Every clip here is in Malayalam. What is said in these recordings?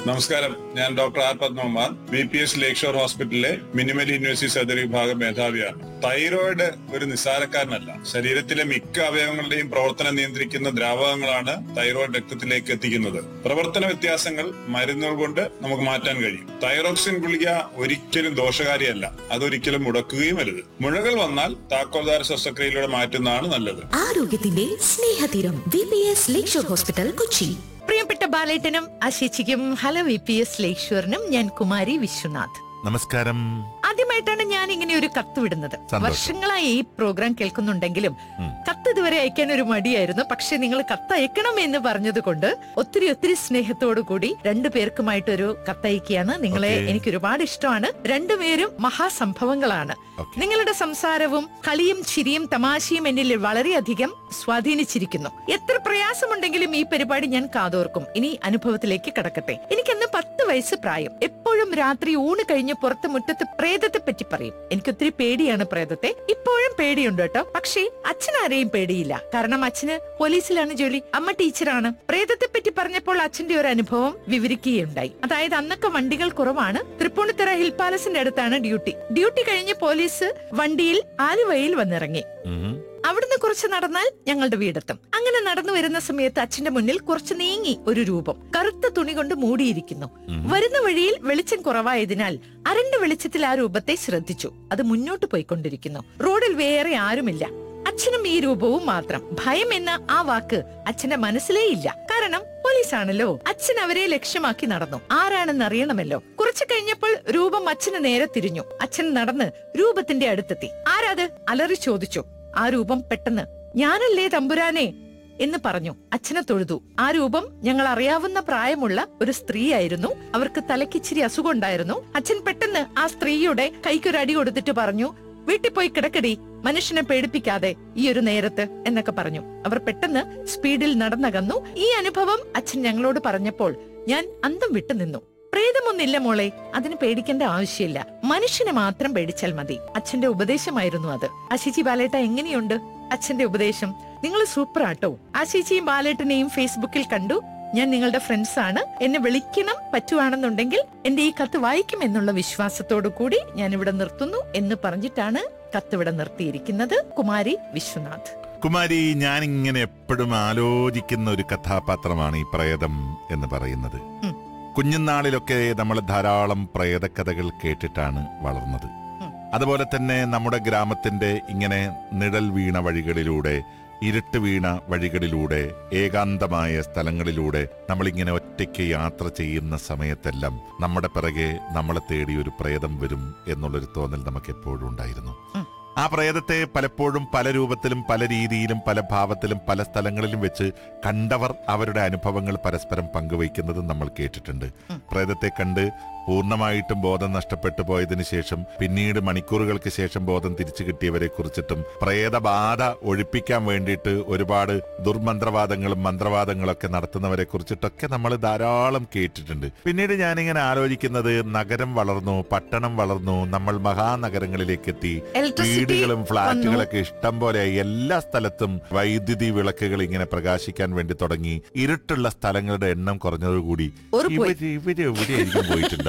നമസ്കാരം ഞാൻ doctor R Padmakumar B P S lake shore ഹോസ്പിറ്റലിലെ മിനിമൽ യൂണിവേഴ്സിറ്റി സർജറി വിഭാഗം മേധാവിയാണ് തൈറോയിഡ് ഒരു നിസ്സാരക്കാരനല്ല ശരീരത്തിലെ മിക്ക അവയവങ്ങളുടെയും പ്രവർത്തനം നിയന്ത്രിക്കുന്ന ദ്രാവകങ്ങളാണ് തൈറോയിഡ് രക്തത്തിലേക്ക് എത്തിക്കുന്നത് പ്രവർത്തന വ്യത്യാസങ്ങൾ മരുന്നുകൾ കൊണ്ട് നമുക്ക് മാറ്റാൻ കഴിയും തൈറോക്സിൻ ഗുളിക ഒരിക്കലും ദോഷകാരിയല്ല അതൊരിക്കലും മുടക്കുകയും അരുത് മുഴകൾ വന്നാൽ താക്കോൽദാര ശസ്ത്രക്രിയയിലൂടെ മാറ്റുന്നതാണ് നല്ലത് ആരോഗ്യത്തിന്റെ സ്നേഹതീരം V P S lakeshore hospital Kochi പ്രിയപ്പെട്ട ബാലേട്ടനും അശേച്ചിക്കും ഹലോ വി പി എസ് ലേശ്വറിനും ഞാൻ കുമാരി വിശ്വനാഥ് നമസ്കാരം ആദ്യമായിട്ടാണ് ഞാൻ ഇങ്ങനെ ഒരു കത്ത് വിടുന്നത് സന്തോഷം. വർഷങ്ങളായി ഈ പ്രോഗ്രാം കേൾക്കുന്നുണ്ടെങ്കിലും കത്ത് ഇതുവരെ അയക്കാൻ ഒരു മടിയായിരുന്നു പക്ഷെ നിങ്ങൾ കത്ത് അയക്കണം എന്ന് പറഞ്ഞത് കൊണ്ട് ഒത്തിരി ഒത്തിരി സ്നേഹത്തോടു കൂടി രണ്ടു പേർക്കുമായിട്ടൊരു കത്തയക്കുകയാണ് നിങ്ങളെ Okay. എനിക്ക് ഒരുപാട് ഇഷ്ടമാണ് രണ്ടുപേരും മഹാസംഭവങ്ങളാണ് Okay. നിങ്ങളുടെ സംസാരവും കളിയും ചിരിയും തമാശയും എന്നിൽ വളരെയധികം സ്വാധീനിച്ചിരിക്കുന്നു എത്ര പ്രയാസമുണ്ടെങ്കിലും ഈ പരിപാടി ഞാൻ കാതോർക്കും ഇനി അനുഭവത്തിലേക്ക് കടക്കട്ടെ എനിക്കന്ന് പത്ത് വയസ്സ് പ്രായം എപ്പോഴും രാത്രി ഊണ് കഴിഞ്ഞ് പുറത്ത് മുറ്റത്ത് പ്രേതത്തെ പറ്റി പറയും എനിക്ക് ഒത്തിരി പേടിയാണ് പ്രേതത്തെ ഇപ്പോഴും പേടിയുണ്ട് കേട്ടോ പക്ഷേ അച്ഛനാരെയും പേടിയില്ല കാരണം അച്ഛന് പോലീസിലാണ് ജോലി അമ്മ ടീച്ചറാണ് പ്രേതത്തെ പറ്റി പറഞ്ഞപ്പോൾ അച്ഛന്റെ ഒരു അനുഭവം വിവരിക്കുകയുണ്ടായി അതായത് അന്നൊക്കെ വണ്ടികൾ കുറവാണ് തൃപ്പൂണിത്തുറ ഹിൽ പാലസിന്റെ അടുത്താണ് ഡ്യൂട്ടി ഡ്യൂട്ടി കഴിഞ്ഞ് പോലീസ് വണ്ടിയിൽ ആലുവയിൽ വന്നിറങ്ങി ഉം. അവിടുന്ന് കുറച്ച് നടന്നാൽ ഞങ്ങളുടെ വീടെത്തും അങ്ങനെ നടന്നു വരുന്ന സമയത്ത് അച്ഛന്റെ മുന്നിൽ കുറച്ച് നീങ്ങി ഒരു രൂപം കറുത്ത തുണി കൊണ്ട് മൂടിയിരിക്കുന്നു വരുന്ന വഴിയിൽ വെളിച്ചം കുറവായതിനാൽ അരണ്ട വെളിച്ചത്തിൽ ആ രൂപത്തെ ശ്രദ്ധിച്ചു അത് മുന്നോട്ട് പോയിക്കൊണ്ടിരിക്കുന്നു റോഡിൽ വേറെ ആരുമില്ല അച്ഛനും ഈ രൂപവും മാത്രം ഭയം എന്ന ആ വാക്ക് അച്ഛന്റെ മനസ്സിലേ ഇല്ല കാരണം പോലീസാണല്ലോ അച്ഛൻ അവരെ ലക്ഷ്യമാക്കി നടന്നു ആരാണെന്ന് അറിയണമല്ലോ കുറച്ചു കഴിഞ്ഞപ്പോൾ രൂപം അച്ഛന് നേരെ തിരിഞ്ഞു അച്ഛൻ നടന്ന് രൂപത്തിന്റെ അടുത്തെത്തി ആരാത് അലറി ചോദിച്ചു ആ രൂപം പെട്ടെന്ന് ഞാനല്ലേ തമ്പുരാനെ എന്ന് പറഞ്ഞു അച്ഛനെ തൊഴുതു ആ രൂപം ഞങ്ങൾ അറിയാവുന്ന പ്രായമുള്ള ഒരു സ്ത്രീയായിരുന്നു അവർക്ക് തലക്കിച്ചിരി അസുഖം ഉണ്ടായിരുന്നു അച്ഛൻ പെട്ടെന്ന് ആ സ്ത്രീയുടെ കൈക്കൊരു അടി കൊടുത്തിട്ട് പറഞ്ഞു വീട്ടിൽ പോയി കിടക്കടി മനുഷ്യനെ പേടിപ്പിക്കാതെ ഈ ഒരു നേരത്ത് എന്നൊക്കെ പറഞ്ഞു അവർ പെട്ടെന്ന് സ്പീഡിൽ നടന്നകന്നു ഈ അനുഭവം അച്ഛൻ ഞങ്ങളോട് പറഞ്ഞപ്പോൾ ഞാൻ അന്തം വിട്ടു നിന്നു പ്രേതമൊന്നില്ല മോളെ അതിന് പേടിക്കേണ്ട ആവശ്യമില്ല മനുഷ്യനെ മാത്രം പേടിച്ചാൽ മതി അച്ഛന്റെ ഉപദേശമായിരുന്നു അത് അശിച്ചി ബാലേട്ട എങ്ങനെയുണ്ട് അച്ഛന്റെ ഉപദേശം നിങ്ങൾ സൂപ്പർ ആട്ടോ ആശിച്ചിയും ബാലേട്ടനെയും ഫേസ്ബുക്കിൽ കണ്ടു ഞാൻ നിങ്ങളുടെ ഫ്രണ്ട്സ് ആണ് എന്നെ വിളിക്കണം പറ്റുവാണെന്നുണ്ടെങ്കിൽ എന്റെ ഈ കത്ത് വായിക്കും എന്നുള്ള വിശ്വാസത്തോടു കൂടി ഞാൻ ഇവിടെ നിർത്തുന്നു എന്ന് പറഞ്ഞിട്ടാണ് കത്ത് ഇവിടെ നിർത്തിയിരിക്കുന്നത് കുമാരി വിശ്വനാഥ് കുമാരി ഞാൻ ഇങ്ങനെ എപ്പോഴും ആലോചിക്കുന്ന ഒരു കഥാപാത്രമാണ് ഈ പ്രേതം എന്ന് പറയുന്നത് ഉം. കുഞ്ഞുനാളിലൊക്കെ നമ്മൾ ധാരാളം പ്രേതകഥകൾ കേട്ടിട്ടാണ് വളർന്നത് ഉം. അതുപോലെ തന്നെ നമ്മുടെ ഗ്രാമത്തിന്റെ ഇങ്ങനെ നിഴൽ വീണ വഴികളിലൂടെ ഇരുട്ട് വീണ വഴികളിലൂടെ ഏകാന്തമായ സ്ഥലങ്ങളിലൂടെ നമ്മളിങ്ങനെ ഒറ്റയ്ക്ക് യാത്ര ചെയ്യുന്ന സമയത്തെല്ലാം നമ്മുടെ പിറകെ നമ്മളെ തേടി ഒരു പ്രേതം വരും എന്നുള്ളൊരു തോന്നൽ നമുക്ക് എപ്പോഴും ഉണ്ടായിരുന്നു ഉം. ആ പ്രേതത്തെ പലപ്പോഴും പല രൂപത്തിലും പല രീതിയിലും പല ഭാവത്തിലും പല സ്ഥലങ്ങളിലും വെച്ച് കണ്ടവർ അവരുടെ അനുഭവങ്ങൾ പരസ്പരം പങ്കുവയ്ക്കുന്നതും നമ്മൾ കേട്ടിട്ടുണ്ട് ഉം. പ്രേതത്തെ കണ്ട് പൂർണ്ണമായിട്ടും ബോധം നഷ്ടപ്പെട്ടു പോയതിനു ശേഷം പിന്നീട് മണിക്കൂറുകൾക്ക് ശേഷം ബോധം തിരിച്ചു കിട്ടിയവരെ കുറിച്ചിട്ടും പ്രേതബാധ ഒഴിപ്പിക്കാൻ വേണ്ടിയിട്ട് ഒരുപാട് ദുർമന്ത്രവാദങ്ങളും മന്ത്രവാദങ്ങളൊക്കെ നടത്തുന്നവരെ കുറിച്ചിട്ടൊക്കെ നമ്മൾ ധാരാളം കേട്ടിട്ടുണ്ട് പിന്നീട് ഞാനിങ്ങനെ ആലോചിക്കുന്നത് നഗരം വളർന്നു പട്ടണം വളർന്നു നമ്മൾ മഹാനഗരങ്ങളിലേക്ക് എത്തി ഇലക്ട്രിസിറ്റി വീടുകളും ഫ്ളാറ്റുകളൊക്കെ ഇഷ്ടം പോലെ എല്ലാ സ്ഥലത്തും വൈദ്യുതി വിളക്കുകൾ ഇങ്ങനെ പ്രകാശിക്കാൻ വേണ്ടി തുടങ്ങി ഇരുട്ടുള്ള സ്ഥലങ്ങളുടെ എണ്ണം കുറഞ്ഞതോടുകൂടി ഒരു പോയി. ഇവര് ഇവര് എവിടെയായിരിക്കും പോയിട്ടുണ്ടാവുക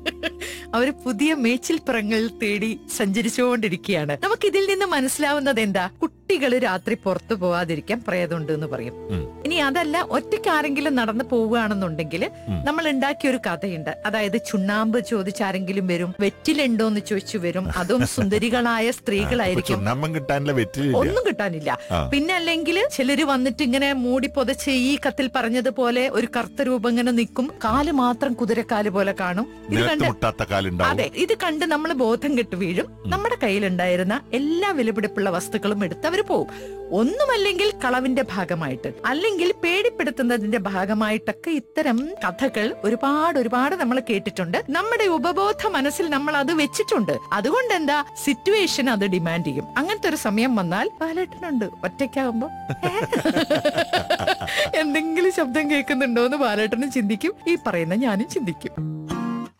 അവര് പുതിയ മേച്ചിൽപ്പുറങ്ങൾ തേടി സഞ്ചരിച്ചുകൊണ്ടിരിക്കുകയാണ് നമുക്ക് ഇതിൽ നിന്ന് മനസ്സിലാവുന്നത് എന്താ കുട്ടികൾ രാത്രി പുറത്തു പോവാതിരിക്കാൻ പ്രേതമുണ്ട് എന്ന് പറയും ഉം. ഇനി അതല്ല ഒറ്റയ്ക്ക് ആരെങ്കിലും നടന്നു പോവുകയാണെന്നുണ്ടെങ്കിൽ ഉം. നമ്മൾ ഉണ്ടാക്കിയ ഒരു കഥയുണ്ട് അതായത് ചുണ്ണാമ്പ് ചോദിച്ചാരെങ്കിലും വരും വെറ്റിലുണ്ടോ എന്ന് ചോദിച്ചു വരും അതും സുന്ദരികളായ സ്ത്രീകളായിരിക്കും ചുണ്ണാമ്പം കിട്ടാനുള്ള വെറ്റിലില്ല ഒന്നും കിട്ടാനില്ല ആ. പിന്നെ അല്ലെങ്കിൽ ചിലര് വന്നിട്ട് ഇങ്ങനെ മൂടി പൊതച്ച് ഈ കത്തിൽ പറഞ്ഞതുപോലെ ഒരു കറുത്ത രൂപം ഇങ്ങനെ നിൽക്കും കാല് മാത്രം കുതിരക്കാല് പോലെ കാണും ഇത് നിലത്ത് കണ്ട് മുട്ടാത്ത കാലുണ്ടാവും അതെ ഇത് കണ്ട് നമ്മൾ ബോധം കെട്ട് വീഴും നമ്മുടെ കയ്യിലുണ്ടായിരുന്ന എല്ലാ വിലപിടിപ്പുള്ള വസ്തുക്കളും എടുത്ത് അവര് പോവും ഒന്നുമല്ലെങ്കിൽ കളവിന്റെ ഭാഗമായിട്ട് അല്ലെങ്കിൽ പേടിപ്പെടുത്തുന്നതിന്റെ ഭാഗമായിട്ടൊക്കെ ഇത്തരം കഥകൾ ഒരുപാട് ഒരുപാട് നമ്മൾ കേട്ടിട്ടുണ്ട് നമ്മുടെ ഉപബോധ മനസ്സിൽ നമ്മൾ അത് വെച്ചിട്ടുണ്ട് അതുകൊണ്ട് എന്താ സിറ്റുവേഷൻ അത് ഡിമാൻഡ് ചെയ്യും അങ്ങനത്തെ ഒരു സമയം വന്നാൽ ബാലേട്ടനുണ്ട് ഒറ്റയ്ക്കാകുമ്പോ ഏ? എന്തെങ്കിലും ശബ്ദം കേൾക്കുന്നുണ്ടോ എന്ന് ബാലേട്ടനും ചിന്തിക്കും ഈ പറയുന്ന ഞാനും ചിന്തിക്കും